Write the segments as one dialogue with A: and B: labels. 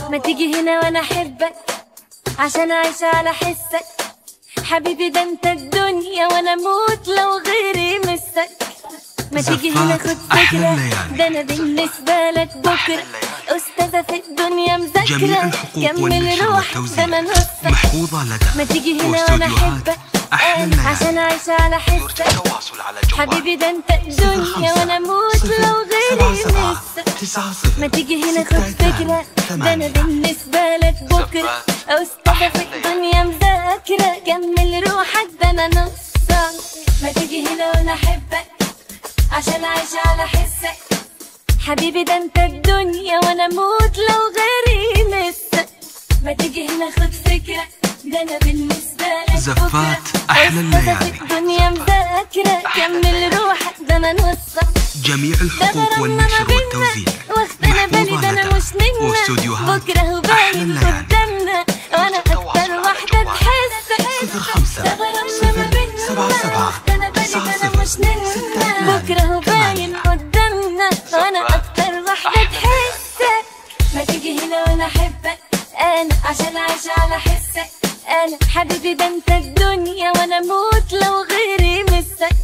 A: ما تيجي هنا وانا احبك عشان اعيش على حسك حبيبي ده انت الدنيا وانا اموت لو غيري مسك ما تيجي هنا
B: زفات
A: خد
B: أحلى
A: فكرة
B: الليالي.
A: ده انا بالنسبة لك بكرة أستاذة في الدنيا
B: جميع
A: مذاكرة
B: الحقوق
A: كمل
B: والنشر
A: روح ده
B: والتوزيع
A: انا نصك
B: محفوظة لدى
A: ما تيجي هنا وانا
B: واستوديوهات
A: احبك
B: أحلى
A: أنا
B: الليالي
A: عشان اعيش على حسك
C: التواصل على جوال
A: حبيبي ده انت الدنيا وانا اموت لو غيري مسك
B: تسعة صفر
A: ما تيجي هنا
B: ستة
A: خد فكرة
B: ثمانية،
A: ده أنا
B: ثمانية.
A: بالنسبة لك بكرة أستاذة في الدنيا مذاكرة كمل روحك ده أنا نصك ما تيجي هنا وأنا أحبك عشان أعيش على حسك حبيبي ده أنت الدنيا وأنا أموت لو غيري مسك ما تيجي هنا خد فكرة ده أنا بالنسبة لك
B: زفات
A: بكرة
B: أحلى
A: أستاذة في
B: الليالي.
A: الدنيا مذاكرة كمل روحك ده أنا نصك
B: جميع
A: ده
B: الحقوق
A: غرامنا ما
B: والنشر
A: بينا
B: والتوزيع
A: واخدنا بالي ده انا
B: محفوظة
A: مش
B: لدى
A: منا
B: واستوديوهات
A: بكره هو
B: أحلى
A: باين
B: الليالي
A: قدامنا وانا اكتر واحدة تحسك
B: صفر خمسة
A: ده غرامنا ما
B: صفر
A: بينا
B: سبعة سبعة
A: واخدنا بالي
B: تسعة
A: ده انا
B: صفر
A: مش
B: ستة
A: منا
B: ثمانية،
A: بكره هو باين
B: ثمانية.
A: قدامنا وانا اكتر واحدة تحسك ما تيجي هنا وانا احبك انا عشان اعيش على حسك انا حبيبي ده انت الدنيا وانا اموت لو غيري مسك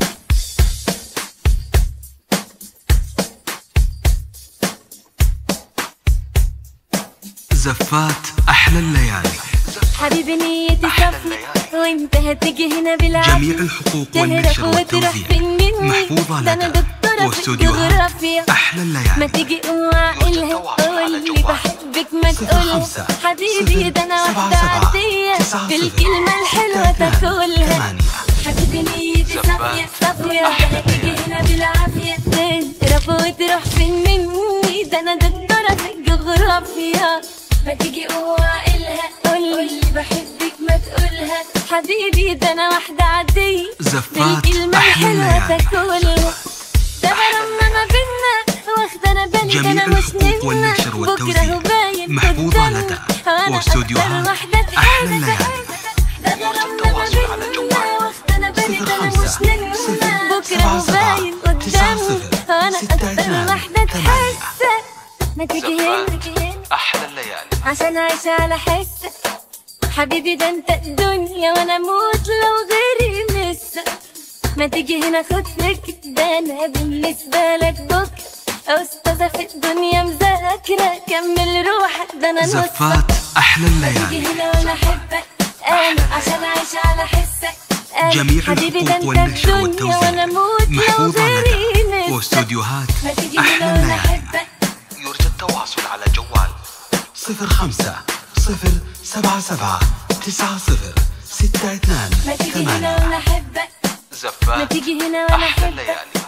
B: زفات أحلى الليالي
A: حبيبي نيتي صفي وانت هتيجي هنا بالعافية
B: جميع الحقوق
A: تهرب
B: والنشر
A: وتروح
B: والتوزيع
A: فين مني
B: محفوظة
A: ده انا
B: لدى
A: دكتورة في
B: واستوديوهات
A: الجغرافيا
B: أحلى
A: ما
B: الليالي
A: تيجي واعقلها قولي بحبك ما
B: صفر
A: تقولها
B: خمسة
A: حبيبي ده انا
B: صفر
A: واحدة
B: سبعة سبعة
A: عادية
B: تسعة صفر
A: بالكلمة الحلوة
B: ستة
A: تاكلها
B: ثمانية
A: حبيبي نيتي صافية صافية هتيجي هنا بالعافية تهرب وتروح فين مني ده انا دكتورة في الجغرافيا ما تيجي واعقلها قولي بحبك ما تقولها حبيبي ده انا واحدة عادية
B: زفات
A: بالكلمة
B: أحلى
A: الحلوة
B: الليالي.
A: تاكلها ده غرامنا ما بينا واخدة بالي ده
B: جميع
A: انا مش
B: الحقوق
A: منا
B: والنشر
A: بكره
B: والتوزيع
A: هو باين
B: محفوظة
A: قدامنا
B: لدى
A: وأنا
B: واستوديوهات
A: أكتر واحدة
B: أحلى
A: تحب
B: الليالي.
A: ده غرامنا ما بينا واخدة بالي
B: صفر
A: ده انا
B: خمسة
A: مش منا
B: صفر
A: بكره
B: سبعة
A: هو
B: سبعة
A: باين
B: تسعة
A: قدامنا
B: صفر
A: وأنا
B: ستة
A: أكتر
B: اثنان
A: واحدة
B: ثمانية.
A: تحسك ما تيجي هنا
C: أحلى الليالي
A: عشان اعيش على حسك حبيبي ده انت الدنيا وانا اموت لو غيري مسك ما تيجي هنا خد فكرة ده انا بالنسبة لك بكرة استاذة في الدنيا مذاكرة كمل روحك ده انا نصك
B: زفات أحلى الليالي
A: تيجي هنا وانا احبك انا عشان اعيش على حسك أنا
B: جميع
A: حبيبي ده
B: الحقوق
A: انت
B: والنشر
A: الدنيا
B: والتوزيع
A: وانا اموت لو
B: محفوظة
A: غيري
B: لدى
A: مسك
B: واستوديوهات
A: ما تيجي
B: أحلى
A: هنا وانا
B: الليالي
A: احبك
C: يرجى التواصل على جوال
B: صفر خمسة صفر سبعة سبعة تسعة صفر ستة اثنان
A: ما تيجي هنا
B: ثمانية
A: وانا احبك ما
C: زفات
A: تيجي هنا وانا
C: أحلى
A: احبك
C: الليالي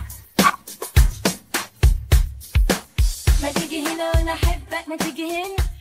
A: ما تيجي هنا وانا احبك ما تيجي هنا